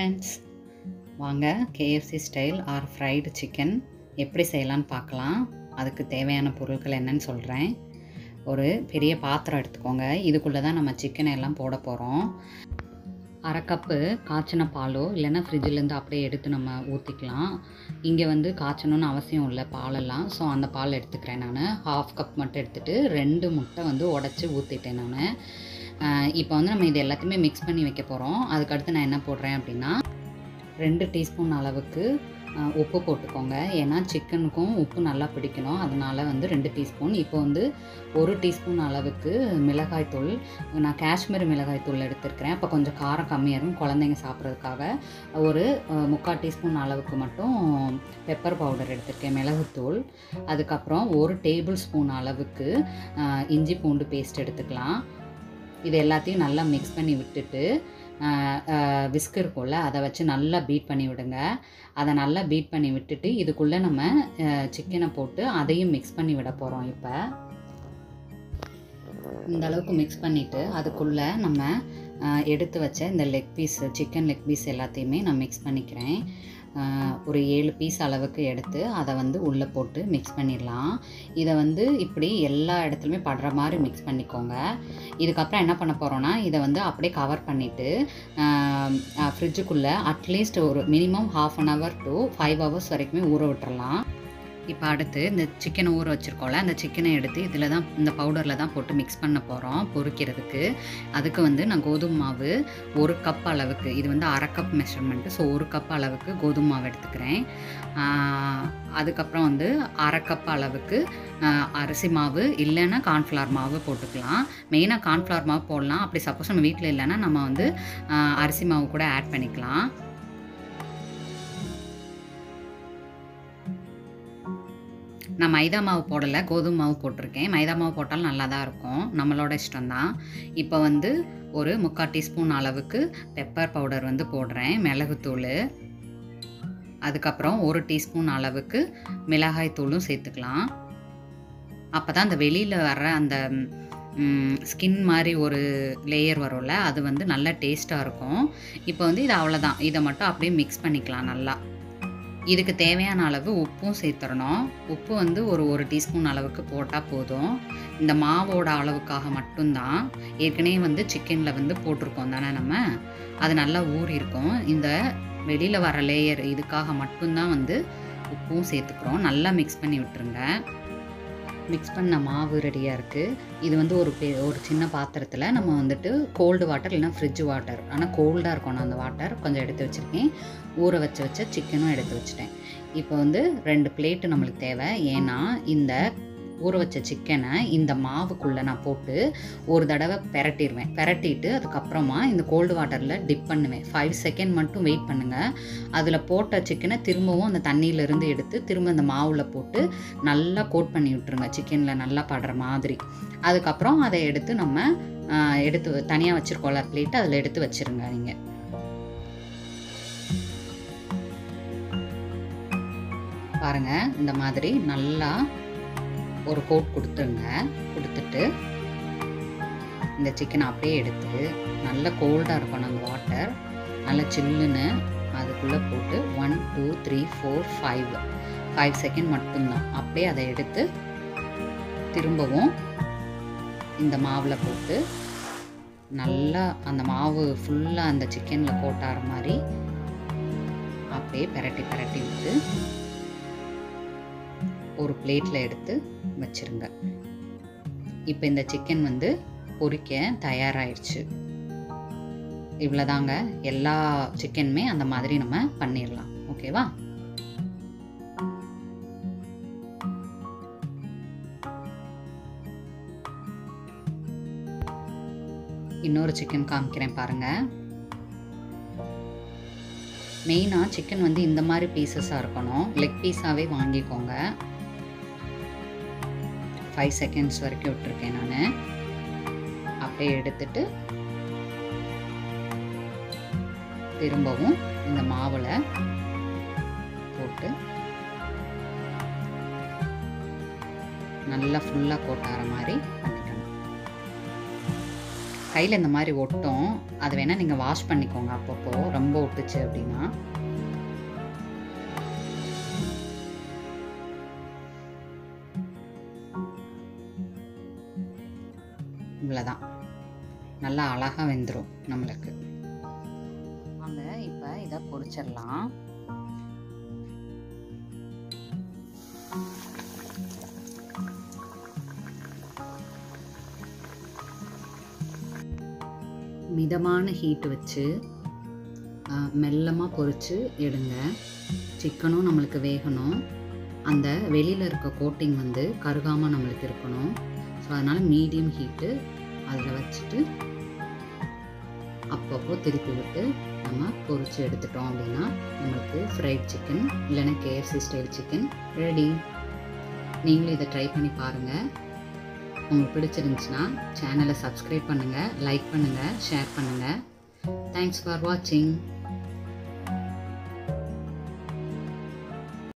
friends வாங்க KFC style or fried chicken எப்படி செய்யலான்னு பார்க்கலாம் அதுக்கு தேவையான பொருட்கள் என்னன்னு சொல்கிறேன் ஒரு பெரிய பாத்திரம் எடுத்துக்கோங்க இதுக்குள்ளே தான் நம்ம சிக்கனை எல்லாம் போட போகிறோம் அரை கப்பு காய்ச்சின பாலோ இல்லைன்னா ஃப்ரிட்ஜிலேருந்து அப்படியே எடுத்து நம்ம ஊற்றிக்கலாம் இங்கே வந்து காய்ச்சணும்னு அவசியம் இல்லை பாலெல்லாம் ஸோ அந்த பால் எடுத்துக்கிறேன் நான் ஹாஃப் கப் மட்டும் எடுத்துகிட்டு ரெண்டு முட்டை வந்து உடச்சி ஊற்றிட்டேன் நான் இப்போ வந்து நம்ம இது எல்லாத்தையுமே மிக்ஸ் பண்ணி வைக்க போகிறோம் அதுக்கடுத்து நான் என்ன போடுறேன் அப்படின்னா ரெண்டு டீஸ்பூன் அளவுக்கு அஹ், உப்பு போட்டுக்கோங்க ஏன்னா சிக்கனுக்கும் உப்பு நல்லா பிடிக்கணும் அதனால வந்து ரெண்டு டீஸ்பூன் இப்போ வந்து ஒரு டீஸ்பூன் அளவுக்கு மிளகாய்த்தூள் நான் காஷ்மீர் மிளகாய்த்தூள் எடுத்திருக்கிறேன் அப்போ கொஞ்சம் காரம் கம்மியாக இருக்கும் குழந்தைங்க சாப்பிட்றதுக்காக ஒரு அஹ், முக்கால் டீஸ்பூன் அளவுக்கு மட்டும் பெப்பர் பவுடர் எடுத்திருக்கேன் மிளகுத்தூள் அதுக்கப்புறம் ஒரு டேபிள் ஸ்பூன் அளவுக்கு அஹ், இஞ்சி பூண்டு பேஸ்ட் எடுத்துக்கலாம் இது எல்லாத்தையும் நல்லா மிக்ஸ் பண்ணி விட்டுட்டு விஸ்க் இருக்கும்ல அதை வச்சு நல்லா பீட் பண்ணி விடுங்க அதை நல்லா பீட் பண்ணி விட்டுட்டு இதுக்குள்ளே நம்ம சிக்கனை போட்டு அதையும் மிக்ஸ் பண்ணி விட போகிறோம் இப்போ இந்த அளவுக்கு மிக்ஸ் பண்ணிவிட்டு அதுக்குள்ளே நம்ம அஹ், எடுத்து வச்ச இந்த leg piece chicken leg piece எல்லாத்தையுமே நான் மிக்ஸ் பண்ணிக்கிறேன் அஹ், ஒரு ஏழு பீஸ் அளவுக்கு எடுத்து அதை வந்து உள்ளே போட்டு மிக்ஸ் பண்ணிடலாம் இதை வந்து இப்படி எல்லா இடத்துலையுமே படுற மாதிரி மிக்ஸ் பண்ணிக்கோங்க இதுக்கப்புறம் என்ன பண்ண போகிறோன்னா இதை வந்து அப்படியே கவர் பண்ணிவிட்டு ஃப்ரிட்ஜுக்குள்ளே அட்லீஸ்ட் ஒரு minimum half an hour to five hours வரைக்குமே ஊற விட்டுறலாம் இப்போ அடுத்து இந்த சிக்கனை ஊற வச்சுருக்கோம்ல அந்த சிக்கனை எடுத்து இதில் தான் இந்த பவுடரில் தான் போட்டு மிக்ஸ் பண்ண போகிறோம் பொரிக்கிறதுக்கு அதுக்கு வந்து நான் கோதுமை மாவு ஒரு கப் அளவுக்கு இது வந்து அரை கப் மெஷர்மெண்ட்டு ஸோ ஒரு கப் அளவுக்கு கோதுமை மாவு எடுத்துக்கிறேன் ஆஹ், அதுக்கப்புறம் வந்து அரை கப் அளவுக்கு ஆஹ், அரிசி மாவு இல்லைன்னா கார்ன்ஃப்ளவர் மாவு போட்டுக்கலாம் மெயினாக கார்ன்ஃப்ளவர் மாவு போடலாம் அப்படி சப்போஸ் நம்ம வீட்டில் இல்லைன்னா நம்ம வந்து ஆஹ், அரிசி மாவு கூட ஆட் பண்ணிக்கலாம் நான் மைதா மாவு போடலை கோதுமை மாவு போட்டிருக்கேன் மைதா மாவு போட்டாலும் நல்லா தான் இருக்கும் நம்மளோட இஷ்டம்தான் இப்போ வந்து ஒரு முக்கால் டீஸ்பூன் அளவுக்கு பெப்பர் பவுடர் வந்து போடுறேன் மிளகுத்தூள் அதுக்கப்புறம் ஒரு டீஸ்பூன் அளவுக்கு மிளகாய் தூளும் சேர்த்துக்கலாம் அப்போ தான் அந்த வெளியில் வர்ற அந்த ஸ்கின் மாதிரி ஒரு லேயர் வரும்ல அது வந்து நல்லா டேஸ்ட்டாக இருக்கும் இப்போ வந்து இது அவ்வளோதான் இதை மட்டும் அப்படியே மிக்ஸ் பண்ணிக்கலாம் நல்லா இதுக்கு தேவையான அளவு உப்பும் சேர்த்துடணும் உப்பு வந்து ஒரு ஒரு டீஸ்பூன் அளவுக்கு போட்டால் போதும் இந்த மாவோட அளவுக்காக மட்டும்தான் ஏற்கனவே வந்து சிக்கனில் வந்து போட்டிருக்கோம் தானே நம்ம அது நல்லா ஊறி இருக்கும் இந்த வெளியில் வர லேயர் இதுக்காக மட்டும்தான் வந்து உப்பும் சேர்த்துக்கிறோம் நல்லா மிக்ஸ் பண்ணி விட்டுருங்க மிக்ஸ் பண்ண மாவு ரெடியாக இருக்குது இது வந்து ஒரு பெ ஒரு சின்ன பாத்திரத்தில் நம்ம வந்துட்டு கோல்டு வாட்டர் இல்லைன்னா ஃப்ரிட்ஜ் வாட்டர் ஆனால் கோல்டாக இருக்கணும் அந்த வாட்டர் கொஞ்சம் எடுத்து வச்சுருக்கேன் ஊற வச்சு வச்ச சிக்கனும் எடுத்து வச்சுட்டேன் இப்போ வந்து ரெண்டு பிளேட்டு நம்மளுக்கு தேவை ஏன்னா இந்த ஊற வச்ச சிக்கனை இந்த மாவுக்குள்ளே நான் போட்டு ஒரு தடவை பெரட்டிடுவேன் பெரட்டிட்டு அதுக்கப்புறமா இந்த கோல்டு வாட்டரில் டிப் பண்ணுவேன் ஃபைவ் செகண்ட் மட்டும் வெயிட் பண்ணுங்கள் அதில் போட்ட சிக்கனை திரும்பவும் அந்த தண்ணியிலேருந்து எடுத்து திரும்ப அந்த மாவில் போட்டு நல்லா கோட் பண்ணி விட்டுருங்க சிக்கனில் நல்லா படுற மாதிரி அதுக்கப்புறம் அதை எடுத்து நம்ம ஆஹ், எடுத்து தனியாக வச்சுருக்கோம்ல பிளேட்டு அதில் எடுத்து வச்சுருங்க நீங்கள் பாருங்க இந்த மாதிரி நல்லா ஒரு கோட் கொடுத்துருங்க கொடுத்துட்டு இந்த சிக்கனை அப்படியே எடுத்து நல்லா கோல்டாக இருக்கணும் அந்த வாட்டர் நல்லா சில்லுன்னு அதுக்குள்ளே போட்டு one two three four five five second மட்டும்தான் அப்படியே அதை எடுத்து திரும்பவும் இந்த மாவில் போட்டு நல்லா அந்த மாவு ஃபுல்லாக அந்த சிக்கனில் கோட்டார மாதிரி அப்படியே பெரட்டி பெரட்டி விட்டு ஒரு பிளேட்டில் எடுத்து வச்சிருங்க இப்போ இந்த சிக்கன் வந்து பொரிக்க தயாராகிடுச்சு இவ்வளோதாங்க எல்லா சிக்கனுமே அந்த மாதிரி நம்ம பண்ணிடலாம் ஓகேவா இன்னொரு சிக்கன் காமிக்கிறேன் பாருங்க மெயினாக சிக்கன் வந்து இந்த மாதிரி பீசஸாக இருக்கணும் லெக் பீஸாகவே வாங்கிக்கோங்க ஃபைவ் செகண்ட்ஸ் வரைக்கும் விட்டுருக்கேன் நான் அப்படியே எடுத்துட்டு திரும்பவும் இந்த மாவில் போட்டு நல்லா ஃபுல்லாக கோட்டார மாதிரி பண்ணிக்கணும் கையில் இந்த மாதிரி ஒட்டும் அது வேணால் நீங்கள் வாஷ் பண்ணிக்கோங்க அப்பப்போ ரொம்ப ஒட்டுச்சு அப்படின்னா இவ்வளோதான் நல்லா அழகாக வெந்துடும் நம்மளுக்கு வாங்க இப்போ இதை பொரிச்சிடலாம் மிதமான ஹீட் வச்சு மெல்லமாக பொரித்து எடுங்க சிக்கனும் நம்மளுக்கு வேகணும் அந்த வெளியில் இருக்க கோட்டிங் வந்து கருகாமல் நம்மளுக்கு இருக்கணும் ஸோ அதனால் மீடியம் ஹீட்டு அதில் வச்சுட்டு அப்பப்போ திருப்பி விட்டு நம்ம பொரித்து எடுத்துட்டோம் அப்படின்னா நம்மளுக்கு ஃப்ரைட் சிக்கன் இல்லைன்னா கேஎஃப்சி ஸ்டைல் சிக்கன் ரெடி நீங்களும் இதை ட்ரை பண்ணி பாருங்கள் உங்களுக்கு பிடிச்சிருந்துச்சுன்னா சேனலை சப்ஸ்கிரைப் பண்ணுங்கள் லைக் பண்ணுங்கள் ஷேர் பண்ணுங்கள் தேங்க்ஸ் ஃபார் வாட்சிங்